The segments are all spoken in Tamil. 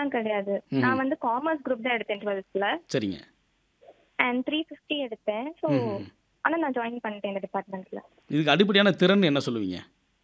அப்படிலாம் கிடையாது ம்ஹும். நான் வந்து காமர்ஸ் குரூப் தான் எடுத்தேன் டுவெல்த்ல சரிங்க அண்ட் த்ரீ ஃபிஃப்டி எடுத்தேன் ஸோ ம்ஹும். ஆனால் நான் ஜாயின் பண்ணிட்டேன் இந்த டிபார்ட்மெண்ட்ல இதுக்கு அடிப்படையான திறன் என்ன சொல்லுவீங்க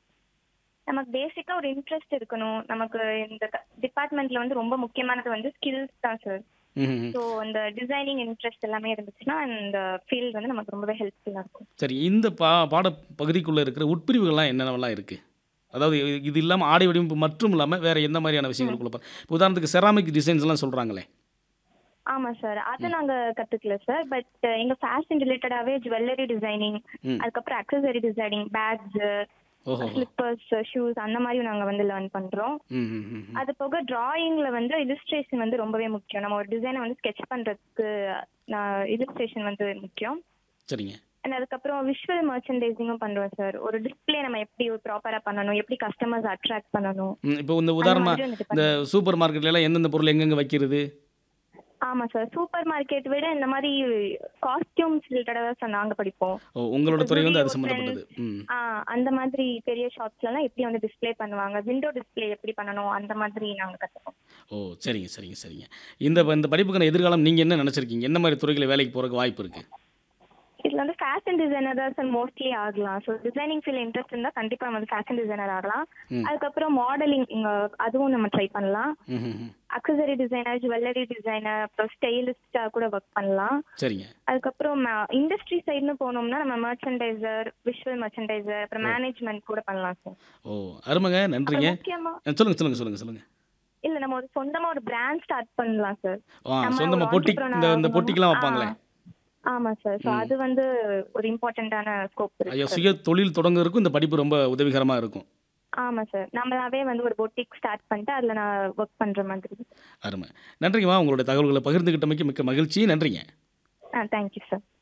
நமக்கு பேசிக்கா ஒரு இன்ட்ரெஸ்ட் இருக்கணும் நமக்கு இந்த டிபார்ட்மெண்ட்ல வந்து ரொம்ப முக்கியமானது வந்து ஸ்கில்ஸ் தான் சார் ம்ஹும். ஸோ அந்த டிசைனிங் இன்ட்ரெஸ்ட் எல்லாமே இருந்துச்சுன்னா இந்த ஃபீல்டு வந்து நமக்கு ரொம்பவே ஹெல்ப்ஃபுல்லாக இருக்கும் சரி இந்த பா பாட பகுதிக்குள்ளே இருக்கிற உட்பிரிவுகள்லாம் என்னென்னலாம் இருக்குது அதாவது இது- இது இல்லாமல் ஆடை வடிவமைப்பு மட்டும் இல்லாமல் வேறு எந்த மாதிரியான விஷயங்களுக்குள்ள பா- இப்போ உதாரணத்துக்கு செராமிக் டிசைன்ஸ்லாம் சொல்கிறாங்களே ஆமா சார் அது நாங்க கத்துக்கல சார் பட் எங்க ஃபேஷன் ரிலேட்டடாவே ஜுவல்லரி டிசைனிங் ம். அதுக்கப்புறம் அக்சசரி டிசைனிங் பேக்ஸ் ஓஹோ ஸ்லிப்பர்ஸ் ஷூஸ் அந்த மாதிரி நாங்க வந்து லேர்ன் பண்றோம் ம் ம், ம் ம். அது போக டிராயிங்ல வந்து இல்லுஸ்ட்ரேஷன் வந்து ரொம்பவே முக்கியம் நம்ம ஒரு டிசைனை வந்து ஸ்கெட்ச் பண்றதுக்கு இல்லுஸ்ட்ரேஷன் வந்து முக்கியம் சரிங்க அண்ட் அதுக்கப்புறம் விஷுவல் மர்ச்சன்டைசிங்கும் பண்றோம் சார் ஒரு டிஸ்ப்ளே நம்ம எப்படி ப்ராப்பரா பண்ணணும் எப்படி கஸ்டமர்ஸ் அட்ராக்ட் பண்ணணும் ம், இப்போ இந்த அந்த உதாரணமாக மாதிரி வந்து இந்த சூப்பர் மார்க்கெட்ல எந்தெந்த பொருள் எங்கெங்கே வைக்கிறது ஆமா சார் சூப்பர் மார்க்கெட் விட இந்த மாதிரி காஸ்டியூம்ஸ் ரிலேட்டடா தான் சார் நாங்க படிப்போம் ஓ உங்களோட துறை வந்து அது Zudio சம்மந்தப்பட்டது ம் ஆ அந்த மாதிரி பெரிய ஷாப்ஸ்ல எல்லாம் எப்படி வந்து டிஸ்ப்ளே பண்ணுவாங்க விண்டோ டிஸ்ப்ளே எப்படி பண்ணணும் அந்த மாதிரி நாங்க கத்துப்போம் ஓ சரிங்க சரிங்க சரிங்க இந்த இந்த படிப்புக்கான எதிர்காலம் நீங்கள் என்ன நினச்சிருக்கீங்க என்ன மாதிரி துறைகளை வேலைக்கு போகிறதுக்கு வாய்ப்பு இருக்குது இதுல வந்து ஃபேஷன் டிசைனர் தான் சார் மோஸ்ட்லி ஆகலாம் ஸோ டிசைனிங் ஃபீல்ட் இன்ட்ரெஸ்ட் இருந்தா கண்டிப்பா நம்ம வந்து ஃபேஷன் டிசைனர் ஆகலாம் ம். அதுக்கப்புறம் மாடலிங் அதுவும் நம்ம ட்ரை பண்ணலாம் ம் ம், ம். அக்சசரி டிசைனர் ஜுவல்லரி டிசைனர் அப்புறம் ஸ்டைலிஸ்டா கூட ஒர்க் பண்ணலாம் சரிங்க அதுக்கப்புறம் இண்டஸ்ட்ரி சைடுன்னு போனோம்னா நம்ம மர்ச்சன்டைசர் விஷுவல் மர்ச்சன்டைசர் அப்புறம் மேனேஜ்மெண்ட் கூட பண்ணலாம் சார் ஓ அருமைங்க நன்றிங்க முக்கியமா அஹ், சொல்லுங்க சொல்லுங்க சொல்லுங்க சொல்லுங்க இல்ல நம்ம ஒரு சொந்தமா ஒரு பிராண்ட் ஸ்டார்ட் பண்ணலாம் சார் ஆ நம்ம சொந்தமாக ஒரு பொட்டி இந்த entrepreneur இந்த ஆகணும். பொட்டிக்கெலாம் ஆ. வைப்பாங்களே ஆமா சார் ஸோ அது வந்து ஒரு இம்பார்ட்டண்ட்டான ஸ்கோப் ஐயா இருக்கு சுய தொழில் தொடங்குறதுக்கும் இந்த படிப்பு ரொம்ப உதவிகரமாக இருக்கும் ஆமா சார் நம்மளாவே வந்து ஒரு பொட்டிக் ஸ்டார்ட் பண்ணிட்டு அதுல நான் ஒர்க் பண்ற மாதிரி அருமை நன்றிங்கம்மா உங்களுடைய தகவல்களை பகிர்ந்துக்கிட்டமைக்கு மிக்க மகிழ்ச்சி நன்றிங்க ஆ தேங்க்யூ சார்